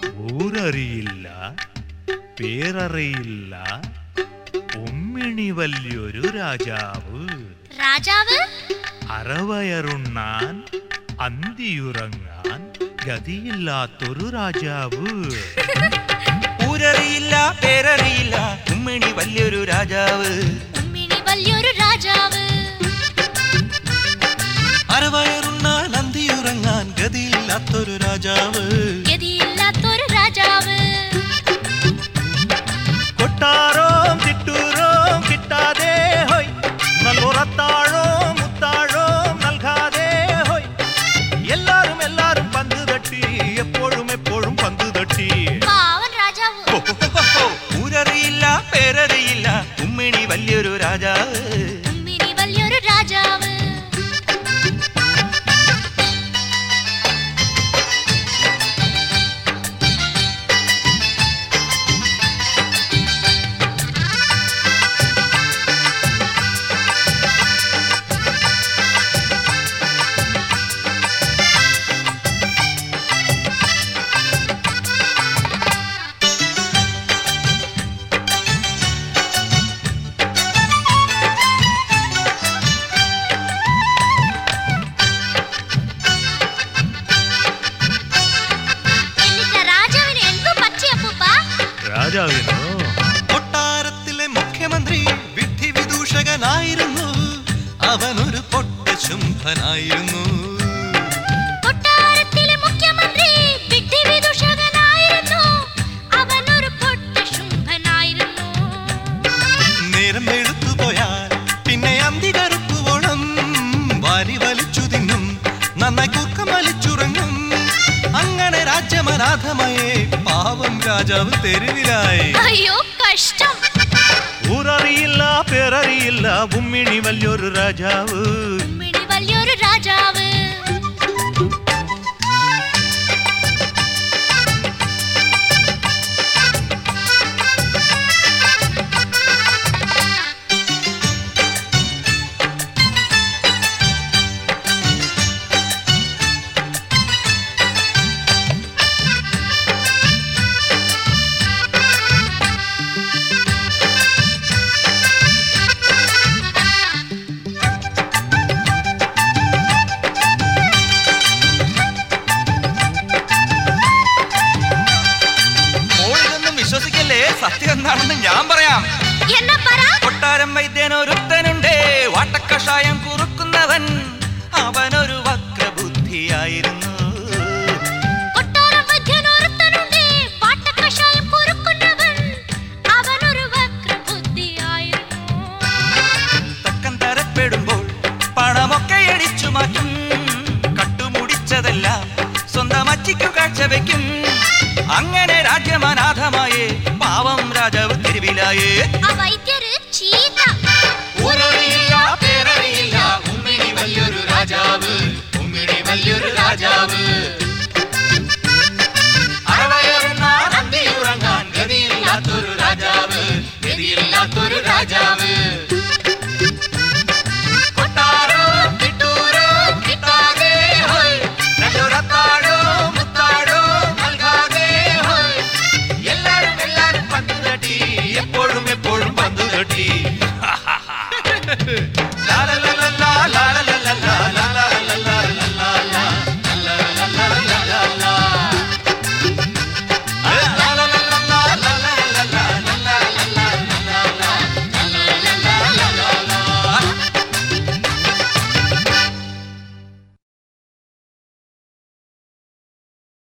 ഊരറിയില്ല പേരറിയില്ല ഉമ്മിണി വലിയൊരു രാജാവ് രാജാവ് അറവയറുണ്ണാൻ അന്തിയുറങ്ങാൻ ഗതിയില്ലാത്തൊരു രാജാവ് ഊരറിയില്ല പേരറിയില്ല ഉമ്മിണി വലിയൊരു രാജാവ് ഉമ്മിണി വലിയൊരു രാജാവ് അരവയറുണ്ണാൻ അന്തിയുറങ്ങാൻ ഗതിയില്ലാത്തൊരു രാജാവ് ഗതിയില്ലാത്തൊരു രാജാവ് കൊട്ടാരോം ചിറ്റൂരോം കിട്ടാതെ ഹോയ് നല്ലുറത്താഴോം മുത്താഴോം നൽകാതെ ഹോയ് എല്ലാരും എല്ലാരും പന്ത് തട്ടി എപ്പോഴും എപ്പോഴും പന്ത് തട്ടി പാവൻ രാജാവ് ഊരറിയില്ല പേരറിയില്ല ഉമ്മിണി വലിയൊരു രാജാവ് ഉമ്മിണി വലിയൊരു രാജാവ് എന്നിട്ട് രാജാവിന് എന്തു പറ്റി അപ്പൂപ്പ രാജാവിനോ കൊട്ടാരത്തിലെ മുഖ്യമന്ത്രി വിധി വിദൂഷകനായിരുന്നു അവനൊരു പൊട്ട ശുംഭനായിരുന്നു കൊട്ടാരത്തിലെ മുഖ്യമന്ത്രി വിഡ്ഢിവിദൂഷകനായിരുന്നു. അവനൊരു പൊട്ട ശുംഭനായിരുന്നു. നേരം വെളുത്തുപോയാൽ പിന്നെ അന്തി കറുപ്പുവോളം വാരി വലിച്ചു തിന്നും നന്നായി കൂക്കം വലിച്ചുറങ്ങും അങ്ങനെ രാജ്യമനാഥമയേ പാവം രാജാവ് തെരുവിലായി അയ്യോ കഷ്ടം ഊരറിയില്ല പേരറിയില്ല ഉമ്മിണി വലിയൊരു രാജാവ് ഉമ്മിണി വലിയൊരു രാജാവ് മോളിതൊന്നും വിശ്വസിക്കല്ലേ സത്യം എന്താണെന്ന് ഞാൻ പറയാം എന്നാ പറ കൊട്ടാരം വൈദ്യനൊരുത്തനുണ്ടേ വാട്ടക്കഷായം കുറുക്കുന്നവൻ അവനൊരു വക്രബുദ്ധിയായിരുന്നു കൊട്ടാരം വൈദ്യനൊരുത്തനുണ്ട്. വാട്ടക്കഷായം കുറുക്കുന്നവൻ. അവനൊരു വക്രബുദ്ധിയായിരുന്നു. തക്കം തരപ്പെടുമ്പോൾ പണമൊക്കെ അടിച്ചു മാറ്റും കട്ടുമുടിച്ചതെല്ലാം സ്വന്തം അച്ചിക്കു കാഴ്ചവെക്കും അങ്ങനെ രാജ്യമനാഥമായേ പാവം രാജാവ് തെരുവിലായേ ആ വൈദ്യര് ചീത്ത ഊരറിയില്ല, പേരറിയില്ല, ഉമ്മിണി വലിയൊരു രാജാവ് ഉമ്മിണി വലിയൊരു രാജാവ്